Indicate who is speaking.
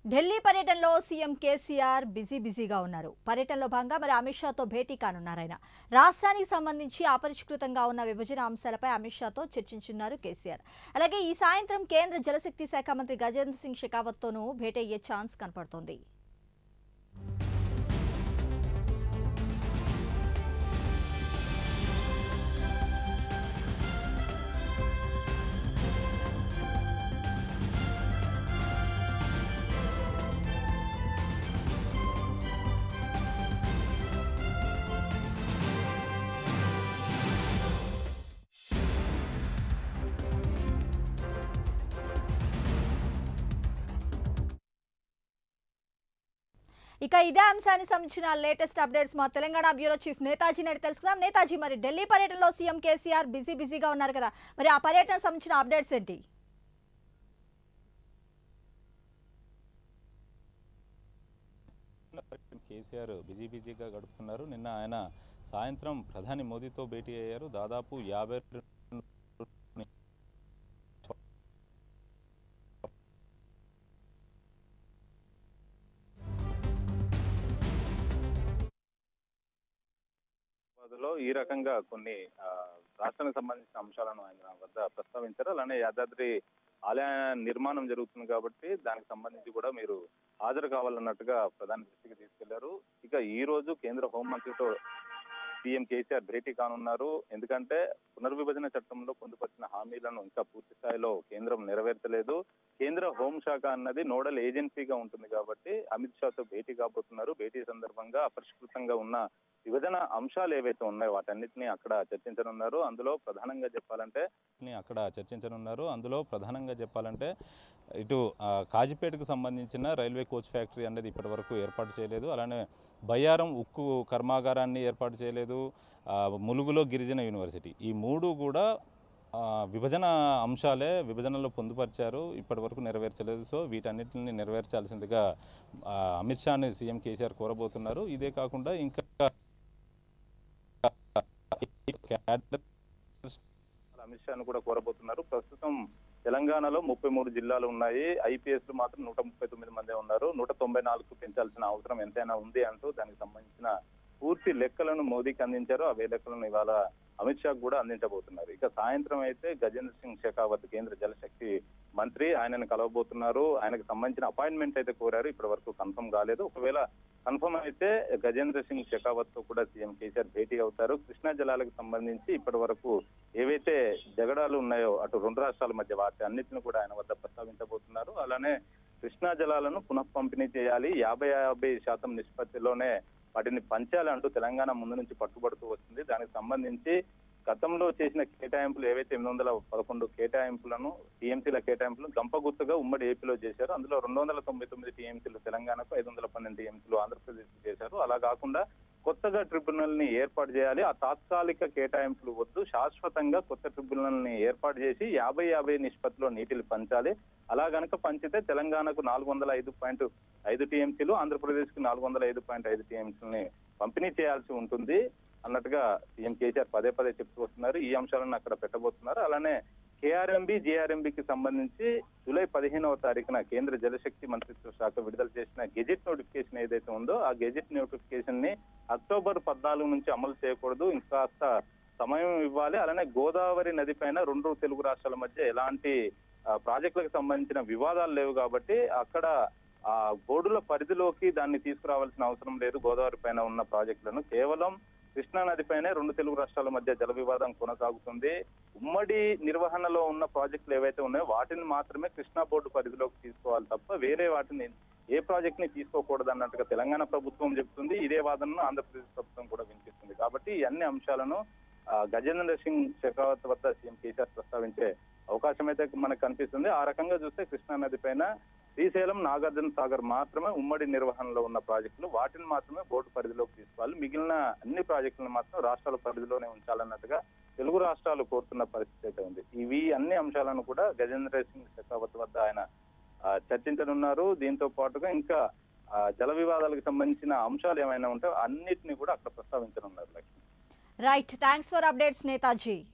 Speaker 1: ఢిల్లీ పర్యటనలో CM KCR busy బిజీగా ఉన్నారు పర్యటనలో భాగంగా మరి అమిత్ షాతో భేటీ కానున్నారు ఆయన రాష్ట్రానికి సంబంధించి అపరిష్కృతంగా ఉన్న విభజన అంశాలపై అమిత్ షాతో చర్చించున్నారు కేసీఆర్ అలాగే ఈ సాయంత్రం కేంద్ర జలశక్తి శాఖ మంత్రి గజేంద్ర సింగ్ షెకావత్తోనూ భేటీ అయ్యే ఛాన్స్ కనపడుతోంది ఇక ఇదే అంశానికి సంబంధించిన లేటెస్ట్ అప్డేట్స్ మా తెలంగాణ బ్యూరో చీఫ్ నేతాజీ నాయుడు తెలుసుకుందాం నేతాజీ మరి ఢిల్లీ పర్యటనలో సీఎం కేసీఆర్ బిజీ బిజీగా ఉన్నారు కదా మరి ఆ పర్యటన సంబంధించిన అప్డేట్స్ ఏంటి
Speaker 2: కేసీఆర్ బిజీ బిజీగా గడుపుతున్నారు నిన్న ఆయన సాయంత్రం ప్రధాని మోదీతో భేటీ అయ్యారు దాదాపు యాభై లో ఈ రకంగా కొన్ని ఆ, రాష్ట్రానికి సంబంధించిన అంశాలను ఆయన వద్ద ప్రస్తావించారు అలానే యాదాద్రి ఆలయ నిర్మాణం జరుగుతుంది కాబట్టి దానికి సంబంధించి కూడా మీరు హాజరు కావాలన్నట్టుగా ప్రధాని దృష్టికి తీసుకెళ్లారు ఇక ఈ రోజు కేంద్ర హోంమంత్రితో సీఎం కేసీఆర్ భేటీ కానున్నారు ఎందుకంటే పునర్విభజన చట్టంలో పొందుపరిచిన హామీలను ఇంకా పూర్తి స్థాయిలో కేంద్రం నెరవేర్చలేదు కేంద్ర హోంశాఖ అన్నది నోడల్ ఏజెన్సీగా ఉంటుంది కాబట్టి అమిత్ షాతో భేటీ కాబోతున్నారు భేటీ సందర్భంగా అపరిష్కృతంగా ఉన్న విభజన అంశాలు ఏవైతే ఉన్నాయో వాటన్నిటిని అక్కడ చర్చించనున్నారు అందులో ప్రధానంగా చెప్పాలంటే అక్కడ చర్చించనున్నారు అందులో ప్రధానంగా చెప్పాలంటే ఇటు ఆ, కాజిపేటకు సంబంధించిన రైల్వే కోచ్ ఫ్యాక్టరీ అనేది ఇప్పటి వరకు ఏర్పాటు చేయలేదు అలానే బయ్యారం ఉక్కు కర్మాగారాన్ని ఏర్పాటు చేయలేదు ఆ, ములుగులో గిరిజన యూనివర్సిటీ ఈ మూడు కూడా ఆ, విభజన అంశాలే విభజనలో పొందుపరిచారు ఇప్పటి వరకు నెరవేర్చలేదు సో వీటన్నిటిని నెరవేర్చాల్సిందిగా ఆ, అమిత్ షాని సీఎం కేసీఆర్ కోరబోతున్నారు ఇదే కాకుండా ఇంకా క్యాడర్ అమిత్ షాను కూడా కోరబోతున్నారు ప్రస్తుతం తెలంగాణలో ముప్పై మూడు జిల్లాలు ఉన్నాయి ఐపీఎస్ లు మాత్రం నూట ముప్పై తొమ్మిది మందే ఉన్నారు నూట తొంభై నాలుగు పెంచాల్సిన అవసరం ఎంతైనా ఉంది అంటూ దానికి సంబంధించిన పూర్తి లెక్కలను మోదీకి అందించారు అవే లెక్కలను ఇవాళ అమిత్ షా కూడా అందించబోతున్నారు ఇక సాయంత్రం అయితే గజేంద్ర సింగ్ షెకావత్ కేంద్ర జలశక్తి మంత్రి ఆయనను కలవబోతున్నారు ఆయనకు సంబంధించిన అపాయింట్మెంట్ అయితే కోరారు ఇప్పటి వరకు కన్ఫర్మ్ కాలేదు ఒకవేళ కన్ఫర్మ్ అయితే గజేంద్ర సింగ్ షెకావత్ తో కూడా సీఎం కేసీఆర్ భేటీ అవుతారు కృష్ణా జలాలకు సంబంధించి ఇప్పటి వరకు ఏవైతే జగడాలు ఉన్నాయో అటు రెండు రాష్ట్రాల మధ్య వాటి అన్నిటిని కూడా ఆయన వద్ద ప్రస్తావించబోతున్నారు అలానే కృష్ణా జలాలను పునః పంపిణీ చేయాలి యాభై యాభై శాతం నిష్పత్తిలోనే వాటిని పంచాలి అంటూ తెలంగాణ ముందు నుంచి పట్టుబడుతూ వస్తుంది దానికి సంబంధించి గతంలో చేసిన కేటాయింపులు ఏవైతే ఎనిమిది వందల పదకొండు కేటాయింపులను టీఎంసీల కేటాయింపులను గంపగుత్తగా ఉమ్మడి ఏపీలో చేశారు అందులో రెండు వందల తొంభై తొమ్మిది టీఎంసీలు తెలంగాణకు ఐదు వందల పన్నెండు టీఎంసీలు ఆంధ్రప్రదేశ్ చేశారు అలా కాకుండా కొత్తగా ట్రిబ్యునల్ ని ఏర్పాటు చేయాలి ఆ తాత్కాలిక కేటాయింపులు వద్దు శాశ్వతంగా కొత్త ట్రిబ్యునల్ ని ఏర్పాటు చేసి యాభై యాభై నిష్పత్తిలో నీటిని పంచాలి అలా గనక పంచితే తెలంగాణకు నాలుగు వందల ఐదు పాయింట్ ఐదు టీఎంసీలు ఆంధ్రప్రదేశ్ కు నాలుగు వందల ఐదు పాయింట్ ఐదు టీఎంసీలని పంపిణీ చేయాల్సి ఉంటుంది అన్నట్టుగా సీఎం కేసీఆర్ పదే పదే చెప్తూ వస్తున్నారు ఈ అంశాలను అక్కడ పెట్టబోతున్నారు అలానే కేఆర్ఎంబి జేఆర్ఎంబికి సంబంధించి జూలై పదిహేనవ తారీఖున కేంద్ర జలశక్తి మంత్రిత్వ శాఖ విడుదల చేసిన గెజెట్ నోటిఫికేషన్ ఏదైతే ఉందో ఆ గెజెట్ నోటిఫికేషన్ ని అక్టోబర్ పద్నాలుగు నుంచి అమలు చేయకూడదు ఇంకాస్త సమయం ఇవ్వాలి అలానే గోదావరి నది పైన రెండు తెలుగు రాష్ట్రాల మధ్య ఎలాంటి ఆ, ప్రాజెక్టులకు సంబంధించిన వివాదాలు లేవు కాబట్టి అక్కడ ఆ బోర్డుల పరిధిలోకి దాన్ని తీసుకురావాల్సిన అవసరం లేదు గోదావరి పైన ఉన్న ప్రాజెక్టులను కేవలం కృష్ణా నదిపైనే రెండు తెలుగు రాష్ట్రాల మధ్య జల వివాదం కొనసాగుతుంది ఉమ్మడి నిర్వహణలో ఉన్న ప్రాజెక్టులు ఏవైతే ఉన్నాయో వాటిని మాత్రమే కృష్ణా బోర్డు పరిధిలోకి తీసుకోవాలి తప్ప వేరే వాటిని ఏ ప్రాజెక్ట్ ని తీసుకోకూడదు అన్నట్టుగా తెలంగాణ ప్రభుత్వం చెప్తుంది ఇదే వాదనను ఆంధ్రప్రదేశ్ ప్రభుత్వం కూడా వినిపిస్తుంది కాబట్టి ఈ అన్ని అంశాలను ఆ, గజేంద్ర సింగ్ షెకావత్ వద్ద సీఎం కేసీఆర్ ప్రస్తావించే అవకాశం అయితే మనకు కనిపిస్తుంది ఆ రకంగా చూస్తే కృష్ణా నది పైన శ్రీశైలం నాగార్జున సాగర్ మాత్రమే ఉమ్మడి నిర్వహణలో ఉన్న ప్రాజెక్టులు వాటిని మాత్రమే బోర్డు పరిధిలోకి తీసుకోవాలి మిగిలిన అన్ని ప్రాజెక్టులను మాత్రం రాష్ట్రాల పరిధిలోనే ఉంచాలన్నట్టుగా తెలుగు రాష్ట్రాలు కోరుతున్న పరిస్థితి అయితే ఉంది ఇవి అన్ని అంశాలను కూడా గజేంద్ర సింగ్ షెకావత్ వద్ద ఆయన ఆ, చర్చించనున్నారు దీంతో పాటుగా ఇంకా ఆ, జల వివాదాలకు సంబంధించిన అంశాలు ఏమైనా ఉంటే అన్నిటిని కూడా అక్కడ ప్రస్తావించనున్నారు Lakshmi
Speaker 1: right thanks for updates Netaji